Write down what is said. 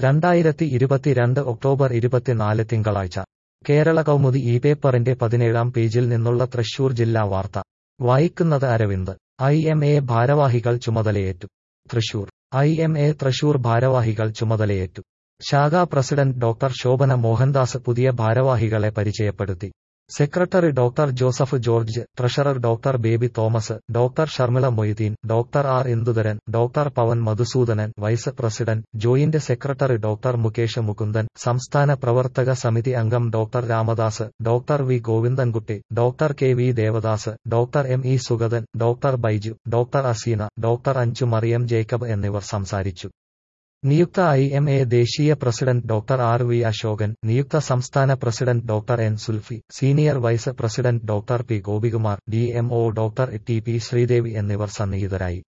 രണ്ടായിരത്തി ഇരുപത്തിരണ്ട് ഒക്ടോബർ ഇരുപത്തിനാല് തിങ്കളാഴ്ച കേരള കൗമുദി ഈ പേപ്പറിന്റെ പതിനേഴാം പേജിൽ നിന്നുള്ള തൃശൂർ ജില്ലാ വാർത്ത വായിക്കുന്നത് അരവിന്ദ് ഐ എം എ ഭാരവാഹികൾ ചുമതലയേറ്റു Thrissur I M A Thrissur ഭാരവാഹികൾ ചുമതലയേറ്റു ശാഖാ പ്രസിഡന്റ് ഡോക്ടർ ശോഭന മോഹൻദാസ് പുതിയ ഭാരവാഹികളെ പരിചയപ്പെടുത്തി secretary doctor Joseph George treasurer doctor Baby Thomas doctor Sharmila Moideen doctor R Indudharan doctor Pavan Madhusoodanan vice president joint secretary doctor Mukesh Mukundan സംസ്ഥാന പ്രവർത്തക സമിതി അംഗം doctor Ramadas doctor V Govindankutty doctor K V Devadas doctor M E Sugathan doctor Baiju doctor Aseena doctor Anju Mariam Jacob എന്നിവർ സംസാരിച്ചു നിയുക്ത I M A ദേശീയ president doctor R V Ashokan നിയുക്ത സംസ്ഥാന president doctor N Zulfi senior vice president doctor P Gopikumar D M O doctor T P Sreedevi എന്നിവർ സന്നിഹിതരായി